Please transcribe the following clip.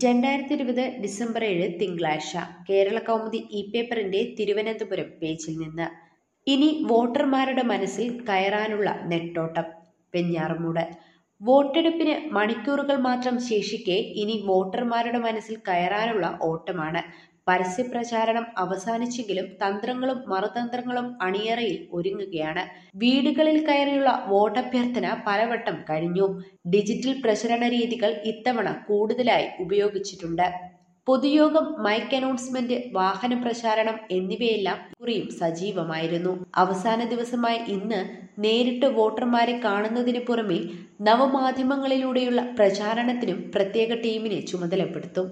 രണ്ടായിരത്തി ഇരുപത് ഡിസംബർ ഏഴ് തിങ്കളാഴ്ച കേരള കൗമുദി ഇ പേപ്പറിന്റെ തിരുവനന്തപുരം പേജിൽ നിന്ന് ഇനി വോട്ടർമാരുടെ മനസ്സിൽ കയറാനുള്ള നെട്ടോട്ടം വെഞ്ഞാറമൂട് വോട്ടെടുപ്പിന് മണിക്കൂറുകൾ മാത്രം ശേഷിക്കെ ഇനി വോട്ടർമാരുടെ മനസ്സിൽ കയറാനുള്ള ഓട്ടമാണ് പരസ്യപ്രചാരണം അവസാനിച്ചെങ്കിലും തന്ത്രങ്ങളും മറുതന്ത്രങ്ങളും അണിയറയിൽ ഒരുങ്ങുകയാണ് വീടുകളിൽ കയറിയുള്ള വോട്ടഭ്യർത്ഥന പലവട്ടം കഴിഞ്ഞു ഡിജിറ്റൽ പ്രചരണ രീതികൾ ഇത്തവണ കൂടുതലായി ഉപയോഗിച്ചിട്ടുണ്ട് പൊതുയോഗം മൈക്ക് അനൗൺസ്മെന്റ് വാഹന പ്രചാരണം എന്നിവയെല്ലാം കുറിയും സജീവമായിരുന്നു അവസാന ദിവസമായ ഇന്ന് നേരിട്ട് വോട്ടർമാരെ കാണുന്നതിന് പുറമെ നവമാധ്യമങ്ങളിലൂടെയുള്ള പ്രചാരണത്തിനും പ്രത്യേക ടീമിനെ ചുമതലപ്പെടുത്തും